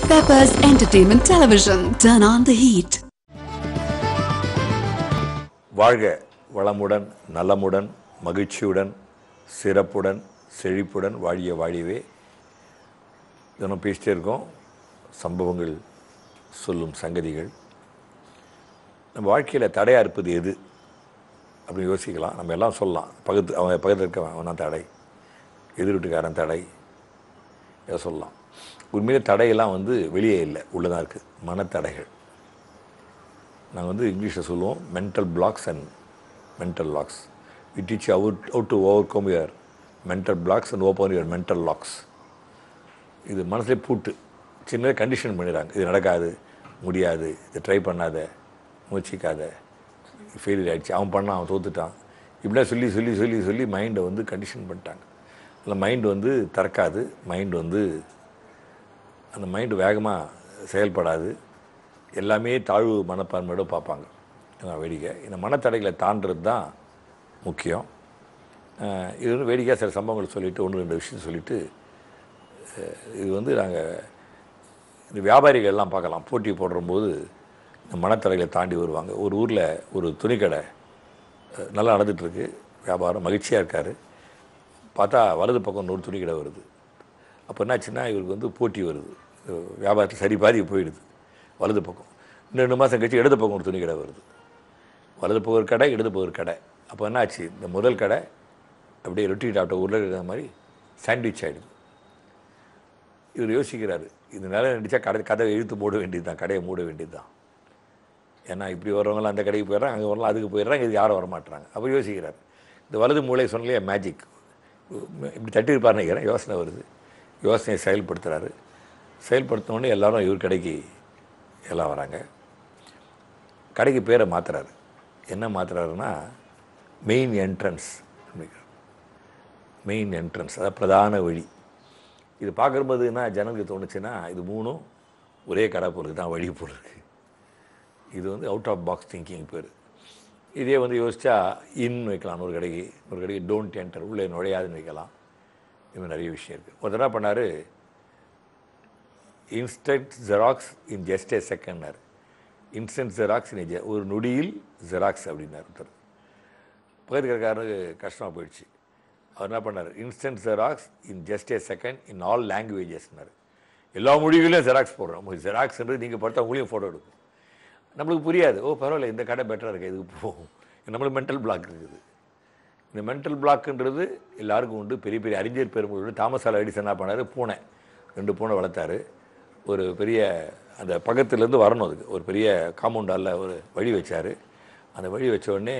Peppers Entertainment Television. Turn on the heat. வாழ்க வளமுடன் நலமுடன் மகிழ்ச்சியுடன் சிறப்புடன் செழிப்புடன் வாழிய வாழியவே தினம் பேசிட்டே இருக்கோம் சம்பவங்கள் சொல்லும் சங்கதிகள் நம்ம வாழ்க்கையில் தடையாக இருப்பது எது அப்படின்னு யோசிக்கலாம் நம்ம எல்லாம் சொல்லலாம் பக்கத்து அவன் பக்கத்தில் இருக்கவன் அவன் தடை எதிர் வீட்டுக்காரன் தடை இதை சொல்லலாம் உண்மையிலே தடையெல்லாம் வந்து வெளியே இல்லை உள்ளே தான் இருக்குது மனத்தடைகள் நாங்கள் வந்து இங்கிலீஷில் சொல்லுவோம் mental blocks and mental locks we teach out out to overcome your mental blocks and open your mental locks இது மனசுலே பூட்டு சின்ன கண்டிஷன் பண்ணிடுறாங்க இது நடக்காது முடியாது இதை ட்ரை பண்ணாத முயற்சிக்காத ஃபெயிலியர் ஆகிடுச்சு அவன் பண்ணான் அவன் தோத்துட்டான் இப்படிலாம் சொல்லி சொல்லி சொல்லி சொல்லி மைண்டை வந்து கண்டிஷன் பண்ணிட்டாங்க இல்லை மைண்டு வந்து திறக்காது மைண்டு வந்து அந்த மைண்டு வேகமாக செயல்படாது எல்லாமே தாழ்வு மனப்பான்மையோட பார்ப்பாங்க இதான் வேடிக்கை இந்த மனத்தடைகளை தாண்டுறது தான் முக்கியம் அஹ் இது வந்து வேடிக்கையாக சில சம்பவங்கள் சொல்லிவிட்டு ஒன்று ரெண்டு விஷயம் சொல்லிவிட்டு இது வந்து நாங்கள் இந்த வியாபாரிகள் எல்லாம் பார்க்கலாம் போட்டி போடும்போது இந்த மனத்தடைகளை தாண்டி வருவாங்க ஒரு ஊரில் ஒரு துணிக்கடை அஹ், நல்லா நடந்துகிட்ருக்கு வியாபாரம் மகிழ்ச்சியாக இருக்கார் பார்த்தா வலது பக்கம் இன்னொரு துணிக்கடை வருது அப்போ என்னாச்சுன்னா இவருக்கு வந்து போட்டி வருது அஹ், வியாபாரத்தில் சரி பாதி போயிடுது வலது பக்கம் இன்னும் ரெண்டு மாதம் கழிச்சு இடது பக்கம் ஒரு துணி கடை வருது வலது பக்கம் ஒரு கடை இடது பக்கம் ஒரு கடை அப்போ என்னாச்சு இந்த முதல் கடை அப்படியே ரொட்டி டாப்ட உருளைக்கிழங்கு மாதிரி சாண்ட்விச் ஆகிடுது இவர் யோசிக்கிறாரு இந்த நேரம் நடித்தா கடை கதை இழுத்து மூட வேண்டியது தான் கடையை மூட வேண்டியது தான் ஏன்னா இப்படி வரவங்களாம் அந்த கடைக்கு போயிடுறாங்க அங்கே வரலாம் அதுக்கு போயிடுறாங்க இது யாரும் வரமாட்டாங்க அப்போ யோசிக்கிறார் இந்த வலது மூளை சொன்னலையே மேஜிக் இப்படி தட்டி இருப்பார்னு நினைக்கிறேன் யோசனை வருது யோசனையை செயல்படுத்துகிறாரு செயல்படுத்தினோடனே எல்லாரும் இவர் கடைக்கு எல்லாம் வராங்க கடைக்கு பேரை மாற்றுறாரு என்ன மாற்றுறாருன்னா மெயின் என்ட்ரன்ஸ் மெயின் என்ட்ரன்ஸ் அதாவது பிரதான வழி இது பார்க்கும்போது என்ன ஜனங்களுக்கு தோணுச்சுன்னா இது மூணும் ஒரே கடை போல தான் வழி போல இருக்கு இது வந்து அவுட் ஆஃப் பாக்ஸ் திங்கிங் பேர் இதே வந்து யோசிச்சா இன் வைக்கலாம் ஒரு கடைக்கு ஒரு கடைக்கு டோன்ட் என்டர் உள்ளே நுழையாதுன்னு வைக்கலாம் இது மாதிரி நிறைய விஷயம் இருக்குது ஒரு தடவை பண்ணார் instant xerox in just a செகண்ட்னார் இன்ஸ்டன்ட் ஜெராக்ஸ் இன் ஒரு நொடியில் ஜெராக்ஸ் அப்படின்னார் ஒருத்தர் பக்கத்து கடைக்காரருக்கு கஷ்டமாக போயிடுச்சு அவர் என்ன பண்ணார் instant xerox in just a second in all லாங்குவேஜஸ்னார் எல்லா மொழிகளிலும் ஜெராக்ஸ் போடுறோம் உங்களுக்கு ஜெராக்ஸ்ன்றது நீங்கள் பார்த்தா உங்களையும் ஃபோட்டோ எடுக்கும் நம்மளுக்கு புரியாது ஓ பரவாயில்ல இந்த கடை பெட்டராக இருக்குது இதுக்கு போகும் நம்மளுக்கு மென்டல் பிளாக் இருக்குது இந்த மென்டல் பிளாக்குன்றது எல்லாருக்கும் உண்டு பெரிய பெரிய அறிஞர் பெருமையோடு தாமஸ் ஆல் எடிசன் என்ன பண்ணார் பூனை ரெண்டு பூனை வளர்த்தாரு ஒரு பெரிய அந்த பக்கத்துலேருந்து வரணும் அதுக்கு ஒரு பெரிய காம்பவுண்டாலில் ஒரு வழி வச்சார் அந்த வழி வச்ச உடனே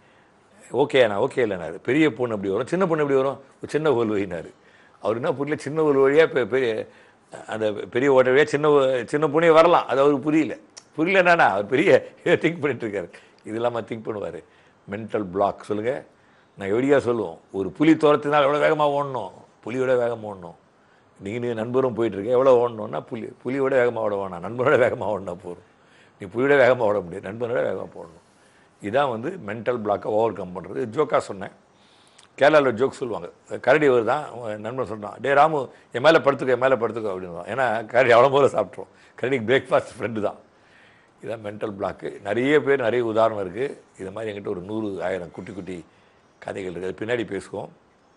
ஓகே நான் ஓகே இல்லைனாரு பெரிய பொண்ணு எப்படி வரும் சின்ன பொண்ணு எப்படி வரும் ஒரு சின்ன ஹோல் வழினாரு அவர் என்ன புரியல சின்ன ஹோல் வழியாக இப்போ பெரிய அந்த பெரிய ஓட்ட வழியாக சின்ன ஹோ- சின்ன பொண்ணே வரலாம் அது அவருக்கு புரியல புரியலன்னா அவர் பெரிய திங்க் பண்ணிட்டு இருக்காரு இது இல்லாமல் திங்க் பண்ணுவார் மென்டல் பிளாக் சொல்லுங்கள் நான் எப்படியா சொல்லுவோம் ஒரு புலி துரத்தினால் எவ்வளோ வேகமாக ஓடணும் புலியோட வேகமாக ஓடணும் நீங்கள் நீ நண்பரும் போயிட்டுருக்கேன் எவ்வளோ ஓடணும்னா புலி புலியோட வேகமாக ஓட வேணாம் நண்பரோட வேகமாக ஓடினா போதும் நீ புலியோட வேகமாக ஓட முடியாது நண்பனோட வேகமாக போடணும் இதான் வந்து மென்டல் பிளாக்கை ஓவர் கம் பண்ணுறது ஜோக்காக சொன்னேன் கேரளாவில் ஜோக் சொல்லுவாங்க கரடி வருதான் அவன் நண்பன் சொல்கிறான் டே ராமு என் மேலே படுத்துக்கோ என் மேலே படுத்துக்கோ அப்படின்னு ஏன்னா கரடி அவ்வளோ போல சாப்பிட்ருவோம் கரடிக்கு பிரேக்ஃபாஸ்ட் ஃப்ரெண்டு தான் இதான் மென்டல் பிளாக்கு நிறைய பேர் நிறைய உதாரணம் இருக்குது இது மாதிரி என்கிட்ட ஒரு நூறு ஆயிரம் குட்டி குட்டி கதைகள் இருக்குது அது பின்னாடி பேசுவோம்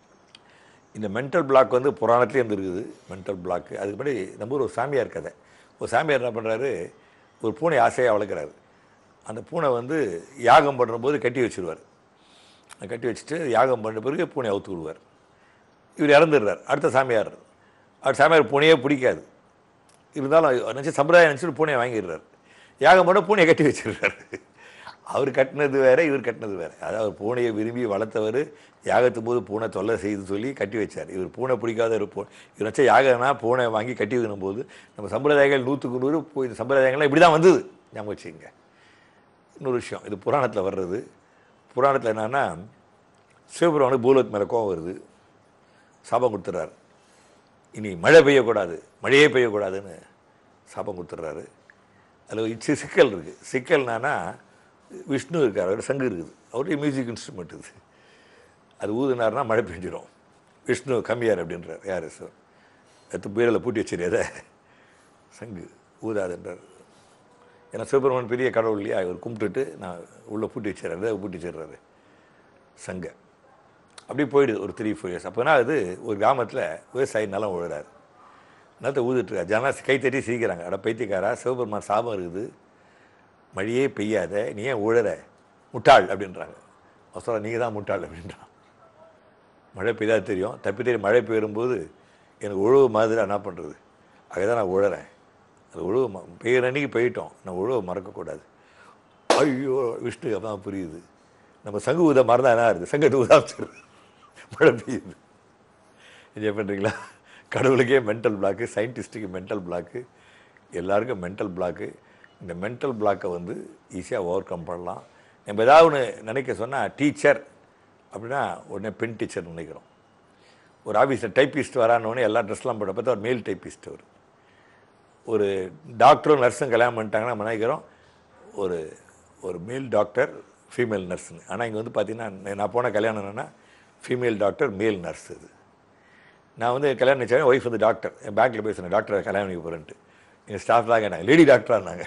இந்த மென்டல் பிளாக் வந்து புராணத்துலேயே இருந்து இருக்குது மென்டல் பிளாக்கு அதுக்கு முன்னாடி நம்ம ஊர் ஒரு சாமியார் கதை ஒரு சாமியார் என்ன பண்ணுறாரு ஒரு பூனை ஆசையாக வளர்க்குறாரு அந்த பூனை வந்து யாகம் பண்ணும்போது கட்டி வச்சிருவார் கட்டி வச்சுட்டு யாகம் பண்ண பிறகு பூனை அவுத்து விடுவார் இவர் இறந்துடுறார் அடுத்த சாமியார் அடுத்த சாமியார் பூனையே பிடிக்காது இருந்தாலும் நினச்சி சம்பிரதாயம் நினச்சிட்டு பூனையை வாங்கிடுறாரு யாகம் பண்ண பூனையை கட்டி வச்சிடுறாரு அவர் கட்டினது வேற இவர் கட்டினது வேற அதாவது பூனையை விரும்பி வளர்த்தவர் யாகத்தும் போது பூனை தொல்லை செய்து சொல்லி கட்டி வச்சார் இவர் பூனை பிடிக்காத ஒரு பூ இவர் வச்ச யாகம்னா பூனை வாங்கி கட்டி வைக்கணும் போது நம்ம சம்பிரதாயங்கள் நூற்றுக்கு நூறு இப்போ இந்த சம்பிரதாயங்கள்லாம் இப்படி தான் வந்தது ஞாபகம் வச்சுக்கங்க இன்னொரு விஷயம் இது புராணத்தில் வர்றது புராணத்தில் என்னன்னா சிவபெருமானுக்கு பூலோத் மேலே கோவம் வருது சாபம் கொடுத்துட்றாரு இனி மழை பெய்யக்கூடாது மழையே பெய்யக்கூடாதுன்னு சாபம் கொடுத்துட்றாரு அதில் இச்சு சிக்கல் இருக்குது சிக்கல்னானா விஷ்ணு இருக்கார் அவரோட சங்கு இருக்குது அவருடைய மியூசிக் இன்ஸ்ட்ருமெண்ட் இது அது ஊதுனாருன்னா மழை பெஞ்சிடும் விஷ்ணு கம்மியார் அப்படின்றார் யார் சார் எடுத்து புயலில் பூட்டி வச்சிருக்காத சங்கு ஊதாதுன்றார் ஏன்னா சிவபெருமான் பெரிய கடவுள் இல்லையா இவர் கும்பிட்டுட்டு நான் உள்ளே பூட்டி வச்சிடறாரு பூட்டி வச்சிடுறாரு சங்கை அப்படி போயிடுது ஒரு த்ரீ ஃபோர் இயர்ஸ் அப்போனா அது ஒரு கிராமத்தில் விவசாயி நிலம் உழுறாரு நிலத்தை ஊதுட்டுருக்காரு ஜனா கை தட்டி சிரிக்கிறாங்க அட பைத்தியக்காரா சிவபெருமான் சாபம் இருக்குது மழையே பெய்யாத நீ ஏன் உழற முட்டாள் அப்படின்றாங்க அவன் சொல்ல நீங்கள் தான் முட்டாள் அப்படின்றான் மழை பெய்தாது தெரியும் தப்பி தெரியும் மழை பெய்யும்போது எனக்கு உழவு மாதிரி என்ன பண்ணுறது அதுதான் நான் உழறேன் அது உழவு ம- பெய்யுற அன்னைக்கு பெய்யட்டும் நான் உழவை மறக்கக்கூடாது ஐயோ விஷ்ணு அப்போ தான் புரியுது நம்ம சங்கு ஊத மறந்தா என்ன இருக்குது சங்கத்தை ஊதாச்சு மழை பெய்யுது என்ஜாய் பண்ணுறீங்களா கடவுளுக்கே மென்டல் பிளாக்கு சயின்டிஸ்ட்டுக்கு மென்டல் பிளாக்கு எல்லாருக்கும் மென்டல் பிளாக்கு இந்த மென்டல் பிளாக்கை வந்து ஈஸியாக ஓவர் கம் பண்ணலாம் நம்ம ஏதாவது ஒன்று நினைக்க சொன்னால் டீச்சர் அப்படின்னா உடனே பெண் டீச்சர் நினைக்கிறோம் ஒரு ஆஃபீஸில் டைப்பிஸ்ட் வரானோடனே எல்லா ட்ரெஸ்லாம் போட்ட பார்த்தா ஒரு மேல் டைப்பிஸ்ட் அவர் ஒரு டாக்டரும் நர்ஸும் கல்யாணம் பண்ணிட்டாங்கன்னா நம்ம நினைக்கிறோம் ஒரு ஒரு மேல் டாக்டர் ஃபீமேல் நர்ஸ்னு ஆனால் இங்கே வந்து பார்த்தீங்கன்னா நான் போன கல்யாணம் என்னென்னா ஃபீமேல் டாக்டர் மேல் நர்ஸ் இது நான் வந்து கல்யாணம் நினச்சேன் ஒய்ஃப் வந்து டாக்டர் என் பேங்க்கில் போய் சொன்னேன் டாக்டர் கல்யாணம் பண்ணிக்க போகிறேன்ட்டு எங்கள் ஸ்டாஃப்லாம் கேட்டாங்க லேடி டாக்டராக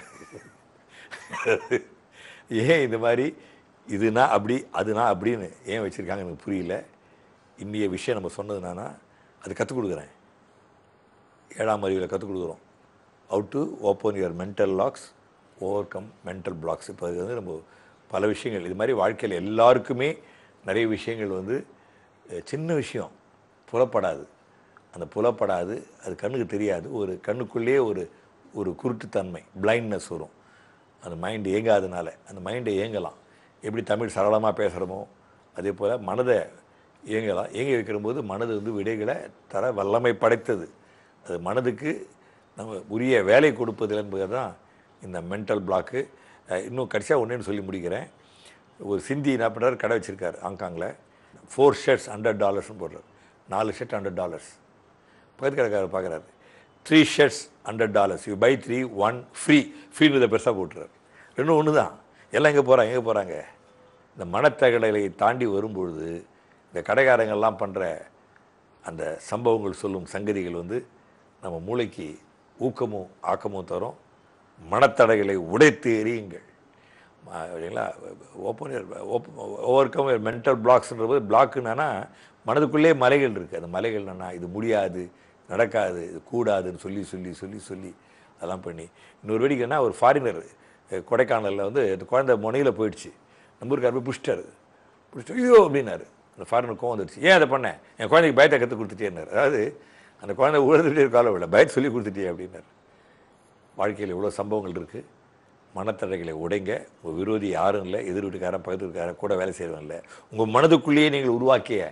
ஏன் இந்த மாதிரி இதுனா அப்படி அதுனா அப்படின்னு ஏன் வச்சுருக்காங்க எனக்கு புரியல இந்திய விஷயம் நம்ம சொன்னது என்னன்னா அது கற்றுக் கொடுக்குறேன் ஏழாம் அறிவில் கற்றுக் கொடுக்குறோம் how to open your mental locks overcome mental blocks இப்போ அது வந்து நம்ம பல விஷயங்கள் இது மாதிரி வாழ்க்கையில் எல்லாருக்குமே நிறைய விஷயங்கள் வந்து அஹ், சின்ன விஷயம் புலப்படாது அந்த புலப்படாது அது கண்ணுக்கு தெரியாது ஒரு கண்ணுக்குள்ளேயே ஒரு ஒரு குருட்டுத்தன்மை பிளைண்ட்னஸ் வரும் அந்த மைண்டு இயங்காதனால அந்த மைண்டை இயங்கலாம் எப்படி தமிழ் சரளமாக பேசுகிறோமோ அதே போல் மனதை இயங்கலாம் இயங்க வைக்கிறபோது மனது வந்து விடைகளை தர வல்லமை படைத்தது அது மனதுக்கு நம்ம உரிய வேலை கொடுப்பது என்பது தான் இந்த மென்டல் பிளாக்கு இன்னும் கடைசியாக ஒன்றுன்னு சொல்லி முடிக்கிறேன் ஒரு சிந்தி என்ன பண்ணுறாரு கடை வச்சுருக்காரு ஹாங்காங்கில் ஃபோர் ஷர்ட்ஸ் ஹண்ட்ரட் டாலர்ஸ்னு போடுறாரு நாலு ஷர்ட் ஹண்ட்ரட் டாலர்ஸ் பக்கத்து கடைக்காரர் பார்க்குறாரு three shirts hundred dollars you buy three one free ஃப்ரீன்னு இதை பெருசாக போட்டுறாரு ரெண்டும் ஒன்று தான் எல்லாம் எங்கே போகிறாங்க எங்கே போகிறாங்க இந்த மனத்தகடலை தாண்டி வரும்பொழுது இந்த கடைக்காரங்கள்லாம் பண்ணுற அந்த சம்பவங்கள் சொல்லும் சங்கதிகள் வந்து நம்ம மூளைக்கு ஊக்கமும் ஆக்கமும் தரும் மனத்தடைகளை உடைத்து எறியுங்கள் ம- இல்லைங்களா ஓப்பன் ஓவர் கம் மென்டல் பிளாக்ஸ்ன்றது பிளாக்குன்னா மனதுக்குள்ளே மலைகள் இருக்குது அந்த மலைகள் என்னன்னா இது முடியாது நடக்காது இது கூடாதுன்னு சொல்லி சொல்லி சொல்லி சொல்லி அதெல்லாம் பண்ணி இன்னொரு வெடிக்கைன்னா ஒரு ஃபாரினர் கொடைக்கானலில் வந்து அந்த குழந்தை முனையில் போயிடுச்சு நம்ம ஊருக்கார் போய் புஷ்டாரு பிடிச்சிட்டு ஐயோ அப்படின்னாரு அந்த ஃபாரினர் கோவம் வந்துடுச்சு ஏன் அதை பண்ணேன் என் குழந்தைக்கு பயத்தை கற்றுக் கொடுத்துட்டேன்னாரு அதாவது அந்த குழந்தை உழுதுகிட்டே காலம் இல்லை பயத்தை சொல்லி கொடுத்துட்டே அப்படின்னாரு வாழ்க்கையில் எவ்வளோ சம்பவங்கள் இருக்குது மனத்தடைகளை உடைங்க உங்கள் விரோதி யாரும் இல்லை எதிர் வீட்டுக்காரன் பக்கத்து வீட்டுக்காரன் கூட வேலை செய்கிறவன் இல்லை உங்கள் மனதுக்குள்ளேயே நீங்கள் உருவாக்கிய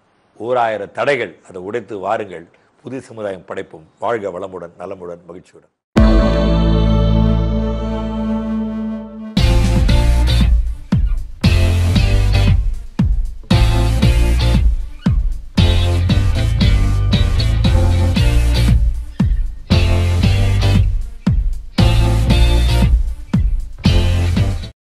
ஓராயிரம் தடைகள் அதை உடைத்து வாருங்கள் புதிய சமுதாயம் படைப்போம் வாழ்க வளமுடன் நலமுடன் மகிழ்ச்சியுடன்